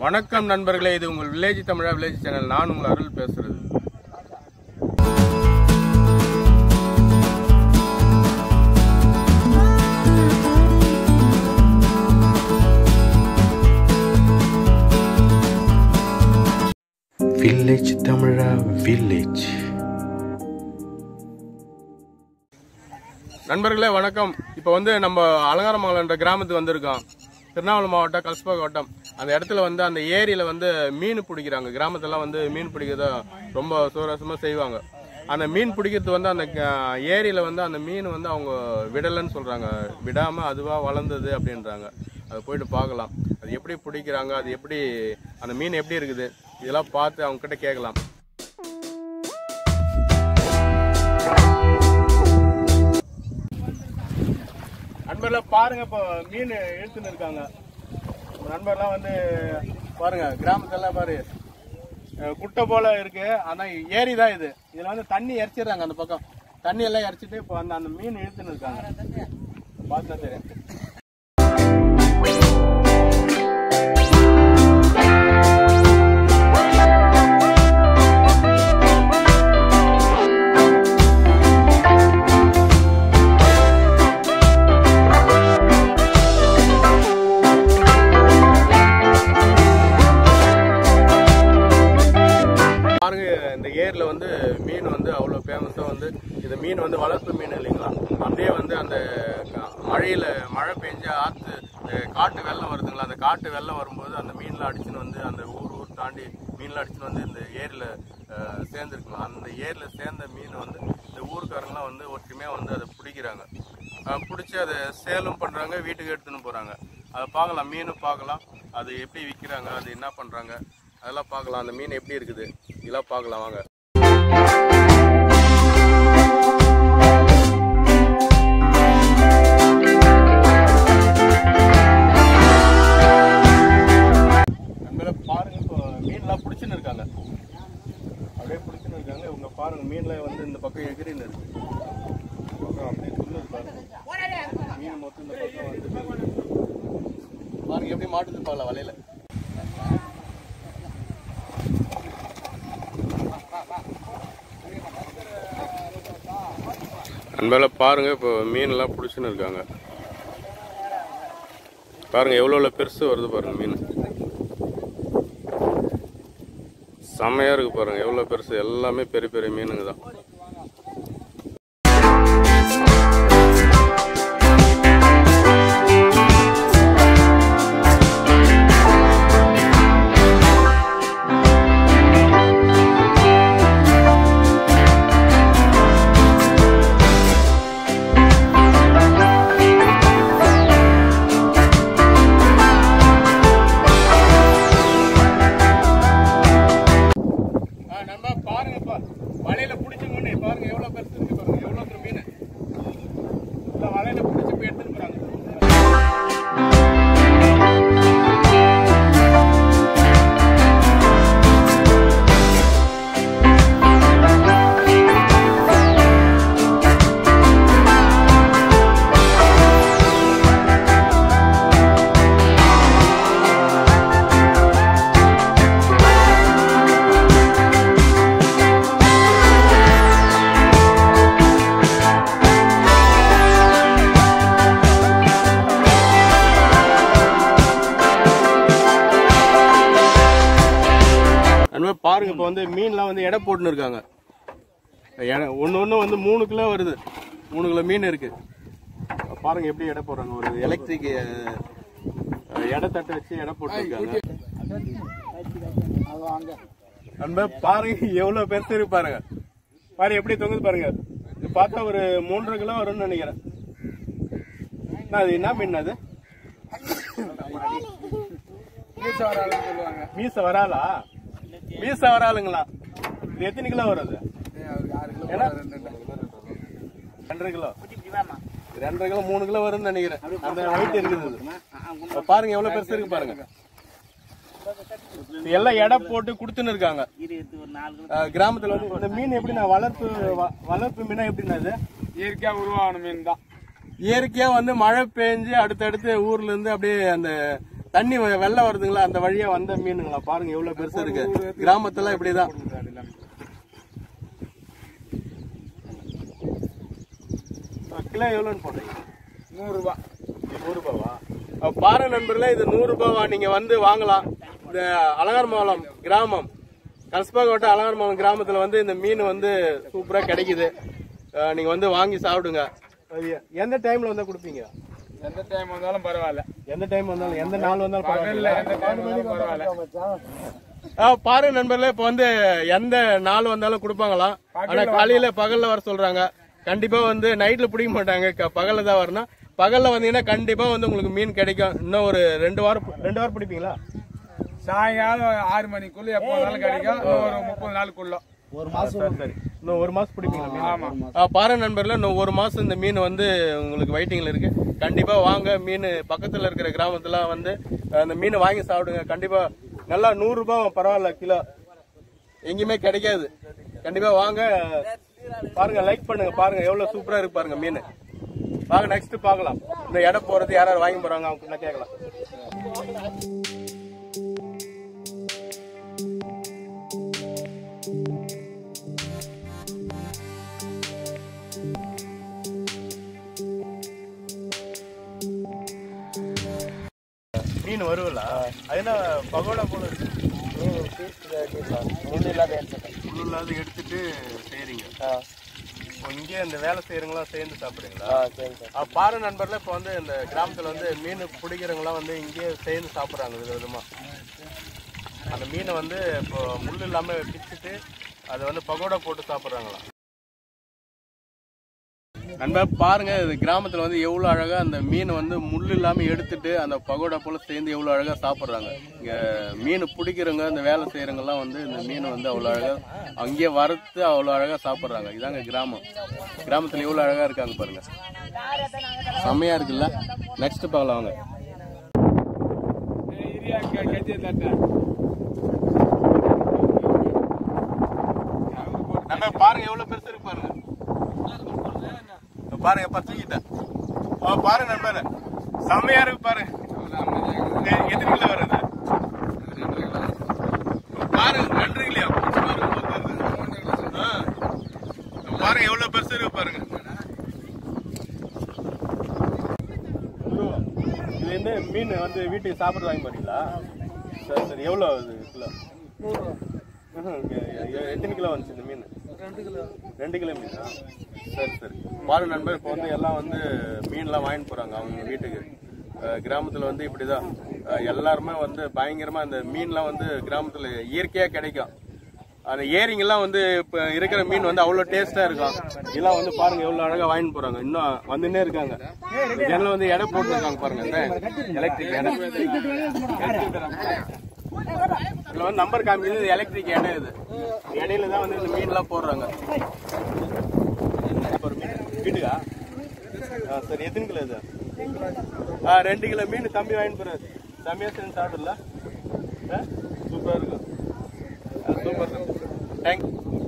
வணக்கம் நண்பர்களே இது உங்கள் வில்லேஜ் தமிழா வில்லேஜ் சேனல் நான் உங்கள் அருள் பேசுறது வில்லேஜ் தமிழா வில்லேஜ் நண்பர்களே வணக்கம் இப்போ வந்து நம்ம அலங்காரமங்கலன்ற கிராமத்துக்கு வந்திருக்கோம் திருவண்ணாமலை மாவட்டம் கல்ஸ்பா கோட்டம் அந்த இடத்துல வந்து அந்த ஏரியில வந்து மீன் பிடிக்கிறாங்க கிராமத்துலலாம் வந்து மீன் பிடிக்கிறத ரொம்ப சுவாரஸ்யமா செய்வாங்க அந்த மீன் பிடிக்கிறது வந்து அந்த க- ஏரியில வந்து அந்த மீன் வந்து அவங்க விடலைன்னு சொல்றாங்க விடாம அதுவா வளர்ந்தது அப்படின்றாங்க அதை போயிட்டு பார்க்கலாம் அது எப்படி பிடிக்கிறாங்க அது எப்படி அந்த மீன் எப்படி இருக்குது இதெல்லாம் பார்த்து அவங்க கிட்ட கேட்கலாம் நண்பர்லாம் பாருங்க இப்போ மீன் இழுத்துன்னு இருக்காங்க நண்பர்லாம் வந்து பாருங்க கிராமத்துலாம் பாரு அஹ் குட்டை போல இருக்கு ஆனா ஏரி தான் இது இதுல வந்து தண்ணி இறைச்சிடுறாங்க அந்த பக்கம் தண்ணி எல்லாம் இறைச்சிட்டு இப்போ அந்த அந்த மீன் இழுத்துன்னு இருக்காங்க பார்த்தா தெரியும் பாருங்க இந்த ஏரியில் வந்து மீன் வந்து அவ்வளோ ஃபேமஸாக வந்து இந்த மீன் வந்து வளர்ப்பு மீன் இல்லைங்களா அப்படியே வந்து அந்த க- மழையில மழை பெஞ்சு ஆற்று அஹ், காட்டு வெள்ளம் வருதுங்களா அந்த காட்டு வெள்ளம் வரும்போது அந்த மீன்லாம் அடிச்சுன்னு வந்து அந்த ஊர் ஊர் தாண்டி மீன்லாம் அடிச்சுன்னு வந்து இந்த ஏரியில் சேர்ந்துருக்கலாம் அந்த ஏரியில் சேர்ந்த மீன் வந்து இந்த ஊருக்காரங்களாம் வந்து ஒற்றுமையாக வந்து அதை பிடிக்கிறாங்க அஹ், பிடிச்சி அதை சேலும் பண்ணுறாங்க வீட்டுக்கு எடுத்துன்னு போகிறாங்க அதை பார்க்கலாம் மீனும் பார்க்கலாம் அது எப்படி விற்கிறாங்க அது என்ன பண்ணுறாங்க அதெல்லாம் பார்க்கலாம் அந்த மீன் எப்படி இருக்குது இதெல்லாம் பார்க்கலாம் வாங்க நண்பர்களே, பாருங்க இப்போ மீன்லாம் பிடிச்சின்னு இருக்காங்க அப்படியே பிடிச்சின்னு இருக்காங்க இவங்க பாருங்க மீன்ல வந்து இந்த பக்கம் எகிரின்னு இருக்கு அப்புறம் அப்படியே துண்ணு பாருங்க மீன் மொத்தம் இந்த பக்கம் வந்து பாருங்க எப்படி மாட்டுது பாருல வலையில நண்பர்களே பாருங்க இப்போ மீன்லாம் பிடிச்சின்னு இருக்காங்க பாருங்க எவ்வளோ எவ்வளோ பெருசு வருது பாருங்க மீன் செம்மையா இருக்கு பாருங்க எவ்வளோ பெருசு எல்லாமே பெரிய பெரிய மீனுங்க தான் நண்பா பாருங்கப்பா வலையில பிடிச்ச மீன் பாருங்க எவ்வளவு பெருசு இருக்கு பாருங்க எவ்வளவு பெரிய மீன் இந்த வலையில பிடிச்சி போய் எடுத்துட்டு போறாங்க நண்பா பாருங்க இப்போ வந்து மீன்லாம் வந்து எடை போட்டுன்னு இருக்காங்க எடை- ஒண்ணு ஒண்ணு வந்து மூணு கிலோ வருது மூணு கிலோ மீன் இருக்கு பாருங்க எப்படி எடை போடுறாங்க ஒரு எலக்ட்ரிக் எடை தட்டை வச்சு எடை போட்டுருக்காங்க நண்பா பாருங்க எவ்வளவு பெருசு இருக்கு பாருங்க பாரு எப்படி தொங்குது பாருங்க இது பார்த்தா ஒரு மூன்றரை கிலோ வரும்னு நினைக்கிறேன் அண்ணா, அது என்ன மீன் அது மீச வராலா மீச வராலுங்களா இது எத்தனை கிலோ வருது ஏன்னா? ரெண்டரை கிலோ ரெண்டரை கிலோ மூணு கிலோ வரும்னு நினைக்கிறேன் அந்த வெயிட் இருக்குது இது. இப்ப பாருங்க எவ்வளவு பெருசு இருக்கு பாருங்க இது எல்லாம் எடை போட்டு கொடுத்துன்னு இருக்காங்க அஹ், கிராமத்துல வந்து இந்த மீன் எப்படி நான் வளர்ப்பு வ- வளர்ப்பு மீனா எப்படின்னா இது இயற்கையா உருவான மீன் தான் இயற்கையா வந்து மழை பெஞ்சு அடுத்தடுத்து ஊர்ல இருந்து அப்படியே அந்த தண்ணி வெ- வெள்ளம் வருதுங்களா அந்த வழியா வந்த மீனுங்களா பாருங்க எவ்வளவு பெருசு இருக்கு கிராமத்துல இப்படிதான் கிலோ எவ்வளோன்னு போடுறீங்க நூறு ரூபாய் நூறு ரூபாவா அப்ப பாரு நண்பர்களே இது நூறு ரூபாவா நீங்க வந்து வாங்கலாம் இந்த அலங்கார்மங்கலம் கிராமம் கல்ஸ்பாக்கோட்டை அலங்கார்மங்கலம் கிராமத்துல வந்து இந்த மீன் வந்து சூப்பரா கிடைக்குது அஹ் நீங்க வந்து வாங்கி சாப்பிடுங்க அது எந்த டைம்ல வந்து கொடுப்பீங்க எந்த டைம் வந்தாலும் பரவாயில்ல எந்த டைம் வந்தாலும் எந்த நாள் வந்தாலும் பகல்ல பரவாயில்ல எந்த டைம் வந்தாலும் பரவாயில்ல ஆ, பாரு நண்பர்களே இப்ப வந்து எந்த நாள் வந்தாலும் கொடுப்பாங்களாம் ஆனா காலையில பகல்ல வர சொல்றாங்க கண்டிப்பா வந்து நைட்ல பிடிக்க மாட்டாங்க க- பகல்ல தான் வரணும் பகல்ல வந்தீங்கன்னா கண்டிப்பா வந்து உங்களுக்கு மீன் கிடைக்கும் இன்னும் ஒரு ரெண்டு வாரம் ரெண்டு வாரம் பிடிப்பீங்களா சாயங்காலம் ஆறு மணிக்குள்ள எப்போ வந்தாலும் கிடைக்கும் இன்னும் ஒரு முப்பது நாளுக்குள்ள சரி சரி இன்னும் ஒரு மாசம் பிடிப்பீங்களா ஆமா பாரு நண்பர்களே இன்னும் ஒரு மாசம் இந்த மீன் வந்து உங்களுக்கு வெயிட்டிங்ல இருக்கு கண்டிப்பா வாங்க மீன் பக்கத்துல இருக்கிற கிராமத்துல வந்து அந்த மீனை வாங்கி சாப்பிடுங்க கண்டிப்பா நல்லா நூறு ரூபாய் பரவாயில்ல கிலோ எங்கேயுமே கிடைக்காது கண்டிப்பா வாங்க பாருங்க லைக் பண்ணுங்க பாருங்க எவ்வளவு சூப்பரா இருக்கு பாருங்க மீன் வாங்க நெக்ஸ்ட் பார்க்கலாம் இந்த இடம் போறது யார் யார் வாங்கி போறாங்க அவங்க கிட்ட கேட்கலாம் மீன் வருவல அது என்ன பகோடா போல இருக்கு முள்ளு இல்லாத எடுத்துட்டு செய்றீங்க இப்போ இங்கே இந்த வேலை செய்யறவங்களாம் சேர்ந்து சாப்பிடுறீங்களா ஆ, பாரு நண்பர்ல இப்போ வந்து இந்த கிராமத்துல வந்து மீன் பிடிக்கிறவங்களாம் வந்து இங்கேயே சேர்ந்து சாப்பிடுறாங்க வித விதமா அந்த மீனை வந்து இப்போ முள் இல்லாம பிச்சுட்டு அதை வந்து பகோடா போட்டு சாப்பிடுறாங்களாம் நண்பர் பாருங்க இது கிராமத்துல வந்து எவ்வளவு அழகா அந்த மீனை வந்து முள் இல்லாம எடுத்துட்டு அந்த பகோடா போல சேர்ந்து எவ்வளவு அழகா சாப்பிடுறாங்க இங்க மீன் பிடிக்கிறவங்க இந்த வேலை செய்யறவங்க எல்லாம் வந்து இந்த மீனை வந்து அவ்வளவு அழகா அங்கேயே வறுத்து அவ்வளவு அழகா சாப்பிடுறாங்க இதாங்க கிராமம் கிராமத்துல எவ்வளவு அழகா இருக்காங்க பாருங்க செம்மையா இருக்குல்ல நெக்ஸ்ட் பார்க்கலாம் வாங்க இரியா கட்சி தட்டை நம்ம பாருங்க எவ்வளவு பெருசு இருக்கு பாருங்க இப்ப பாருங்க எப்ப தூக்கிட்டேன் ஆ, பாருங்க நண்பர் செம்மையா இருக்கு பாருங்க எ- எத்தனை கிலோ வருது பாருங்க ரெண்டு கிலோ பாருங்க எவ்வளவு பெருசு இருக்கு பாருங்க இது வந்து மீன் வந்து வீட்டுக்கு சாப்பிட வாங்கி போறீங்களா சரி சரி எவ்வளோ இது கிலோ ம்ஹும். எ- எ- எத்தனை கிலோ வந்துச்சு இந்த மீன் ரெண்டு கிலோ மீனா சரி சரி பாரு நண்பர் இப்போ வந்து எல்லாம் வந்து மீன்லாம் வாங்கிட்டு போறாங்க அவங்க வீட்டுக்கு அஹ் கிராமத்துல வந்து இப்படிதான் அஹ் எல்லாருமே வந்து பயங்கரமா இந்த மீன்லாம் வந்து கிராமத்துல இயற்கையா கிடைக்கும் அந்த ஏரிங்கெல்லாம் வந்து இப்ப இருக்கிற மீன் வந்து அவ்வளவு டேஸ்டா இருக்கும் இதெல்லாம் வந்து பாருங்க எவ்வளவு அழகா வாங்கிட்டு போறாங்க இன்னும் வந்துன்னே இருக்காங்க ஜன்னல் வந்து எடை போட்டுருக்காங்க பாருங்க எலக்ட்ரிக் எடை இதுல வந்து நம்பர் காமிக்கிறது எலக்ட்ரிக் எடை இது இடையில தான் வந்து இந்த மீன்லாம் போடுறாங்க ஒரு மீன் வீட்டுக்கா ஆ, சரி எத்தனை கிலோ இது ஆ ரெண்டு கிலோ மீன் தம்பி வாங்கிட்டு போறாரு செம்மையா செஞ்சு சாப்பிடல சூப்பரா இருக்கும் சூப்பர் தேங்க்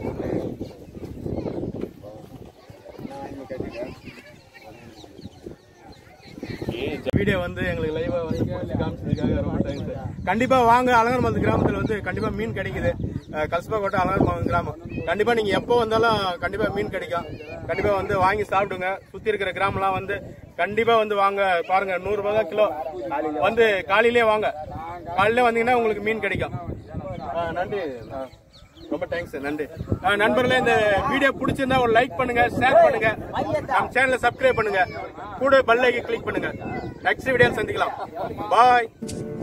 வீடியோ வந்து எங்களுக்கு லைவா வந்து போட்டு காமிச்சதுக்காக ரொம்ப தேங்க்ஸ் கண்டிப்பா வாங்க அலங்கர்மலத்து கிராமத்துல வந்து கண்டிப்பா மீன் கிடைக்குது அஹ் கல்ஸ்பா கோட்டை அலங்கர்மலம் கிராமம் கண்டிப்பா நீங்க எப்போ வந்தாலும் கண்டிப்பா மீன் கிடைக்கும் கண்டிப்பா வந்து வாங்கி சாப்பிடுங்க சுத்தி இருக்கிற கிராமம்லாம் வந்து கண்டிப்பா வந்து வாங்க பாருங்க நூறு ரூபாய் தான் கிலோ வந்து காலையிலேயே வாங்க காலையில வந்தீங்கன்னா உங்களுக்கு மீன் கிடைக்கும் அஹ் நன்றி அஹ் ரொம்ப தேங்க்ஸ் நன்றி அஹ் நண்பர்களே இந்த வீடியோ பிடிச்சிருந்தா ஒரு லைக் பண்ணுங்க ஷேர் பண்ணுங்க நம்ம சேனலை சப்ஸ்கிரைப் பண்ணுங்க கூட பெல் ஐக்கன் கிளிக் பண்ணுங்க நெக்ஸ்ட் வீடியோ சந்திக்கலாம் பாய்